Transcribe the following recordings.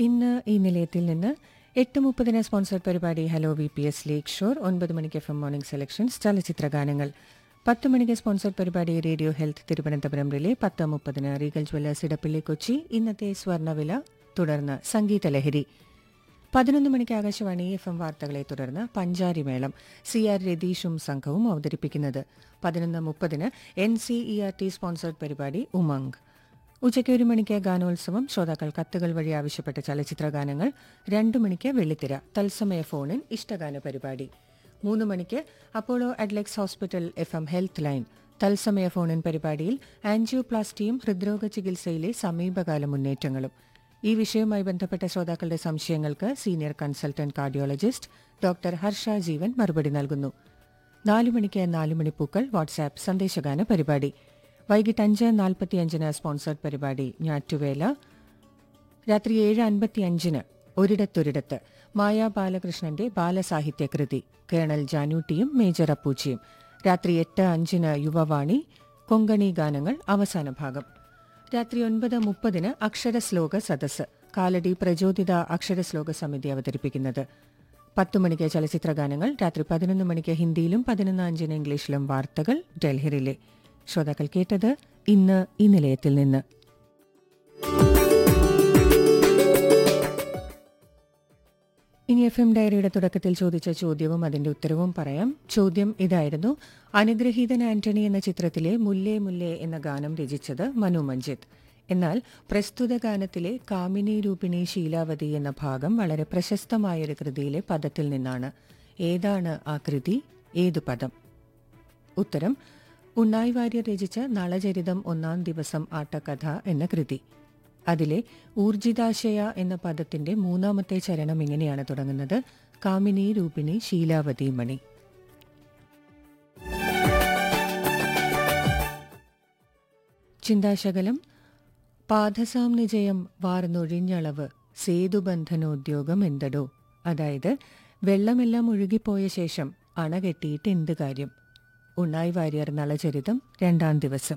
ഇന്ന് ഈ നിലയത്തിൽ നിന്ന് എട്ട് മുപ്പതിന് സ്പോൺസർഡ് പരിപാടി hello V P S Lakeshore ഒൻപത് മണിക്ക് എഫ് എം മോർണിംഗ് സെലക്ഷൻസ് ചലച്ചിത്ര ഗാനങ്ങൾ പത്ത് മണിക്ക് സ്പോൺസർഡ് പരിപാടി റേഡിയോ ഹെൽത്ത് തിരുവനന്തപുരം റിലേ പത്ത് മുപ്പതിന് റീഗൽ ജ്വല്ലേഴ്സ് ഇടപ്പള്ളി കൊച്ചി ഇന്നത്തെ സ്വർണ്ണവില തുടർന്ന് സംഗീത ലഹരി പതിനൊന്ന് മണിക്ക് ആകാശവാണി എഫ് എം വാർത്തകളെ തുടർന്ന് പഞ്ചാരി മേളം സി ആർ രതീഷും സംഘവും അവതരിപ്പിക്കുന്നത് പതിനൊന്ന് മുപ്പതിന് N C E R T sponsored പരിപാടി ഉമംഗ് ഉച്ചയ്ക്ക് ഒരു മണിക്ക് ഗാനോത്സവം ശ്രോതാക്കൾ കത്തുകൾ വഴി ആവശ്യപ്പെട്ട ചലച്ചിത്ര ഗാനങ്ങൾ രണ്ടു മണിക്ക് വെള്ളിത്തിര തത്സമയ ഫോണിൻ ഇഷ്ടഗാന പരിപാടി മൂന്ന് മണിക്ക് Apollo Adlux hospital F M health line തത്സമയ ഫോണിൻ പരിപാടിയിൽ ആൻജിയോപ്ലാസ്റ്റിയും ഹൃദ്രോഗ ചികിത്സയിലെ സമീപകാല മുന്നേറ്റങ്ങളും ഈ വിഷയവുമായി ബന്ധപ്പെട്ട ശ്രോതാക്കളുടെ സംശയങ്ങൾക്ക് senior consultant cardiologist doctor Harsha Jeevan മറുപടി നൽകുന്നു നാലു മണിക്ക് നാലു മണിപ്പൂക്കൾ വാട്സാപ്പ് സന്ദേശഗാന പരിപാടി വൈകിട്ട് അഞ്ച് നാൽപ്പത്തിയഞ്ചിന് സ്പോൺസർഡ് പരിപാടി ഞാറ്റുവേല രാത്രി ഏഴ് അൻപത്തിയഞ്ചിന് ഒരിടത്തൊരിടത്ത് മായ ബാലകൃഷ്ണന്റെ ബാലസാഹിത്യ കൃതി കേണൽ ജാനൂട്ടിയും മേജർ അപ്പൂച്ചിയും രാത്രി എട്ട് അഞ്ചിന് യുവവാണി കൊങ്കണി ഗാനങ്ങൾ അവസാന ഭാഗം രാത്രി ഒൻപത് മുപ്പതിന് അക്ഷരശ്ലോക സദസ്സ് കാലടി പ്രചോദിത അക്ഷരശ്ലോക സമിതി അവതരിപ്പിക്കുന്നത് പത്തു മണിക്ക് ചലച്ചിത്ര ഗാനങ്ങൾ രാത്രി പതിനൊന്ന് മണിക്ക് ഹിന്ദിയിലും പതിനൊന്ന് അഞ്ചിന് ഇംഗ്ലീഷിലും വാർത്തകൾ ഡൽഹിയിലെ ശ്രോതാക്കൾ കേട്ടത് ഇന്ന് ഈ നിലയത്തിൽ നിന്ന് ഇനി എഫ് എം ഡയറിയുടെ തുടക്കത്തിൽ ചോദിച്ച ചോദ്യവും അതിന്റെ ഉത്തരവും പറയാം ചോദ്യം ഇതായിരുന്നു അനുഗ്രഹീതൻ ആന്റണി എന്ന ചിത്രത്തിലെ മുല്ലേ മുല്ലേ എന്ന ഗാനം രചിച്ചത് മനു മഞ്ജിത്ത് എന്നാൽ പ്രസ്തുത ഗാനത്തിലെ കാമിനി രൂപിണി ശീലാവതി എന്ന ഭാഗം വളരെ പ്രശസ്തമായൊരു കൃതിയിലെ പദത്തിൽ നിന്നാണ് ഏതാണ് ആ കൃതി ഏതു പദം ഉത്തരം ഉണ്ണായി വാര്യർ രചിച്ച നളചരിതം ഒന്നാം ദിവസം ആട്ടക്കഥ എന്ന കൃതി അതിലെ ഊർജിതാശയ എന്ന പദത്തിന്റെ മൂന്നാമത്തെ ചരണം ഇങ്ങനെയാണ് തുടങ്ങുന്നത് കാമിനി രൂപിണി ശീലാവതി മണി ചിന്താശകലം പാദസാം നിജയം വാർന്നൊഴിഞ്ഞളവ് സേതുബന്ധനോദ്യോഗം എന്തടോ അതായത് വെള്ളമെല്ലാം ഒഴുകിപ്പോയ ശേഷം അണ കെട്ടിയിട്ട് എന്ത് കാര്യം ഉണ്ണായി വാര്യർ നളചരിതം രണ്ടാം ദിവസം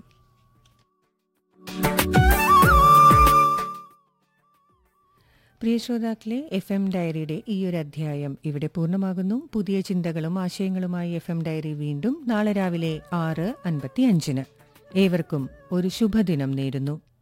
പ്രിയ ശ്രോതാക്കളെ എഫ് എം ഡയറിയുടെ ഈ ഒരു അധ്യായം ഇവിടെ പൂർണ്ണമാകുന്നു പുതിയ ചിന്തകളും ആശയങ്ങളുമായി എഫ് എം ഡയറി വീണ്ടും നാളെ രാവിലെ ആറ് അൻപത്തി അഞ്ചിന് ഏവർക്കും ഒരു ശുഭദിനം നേരുന്നു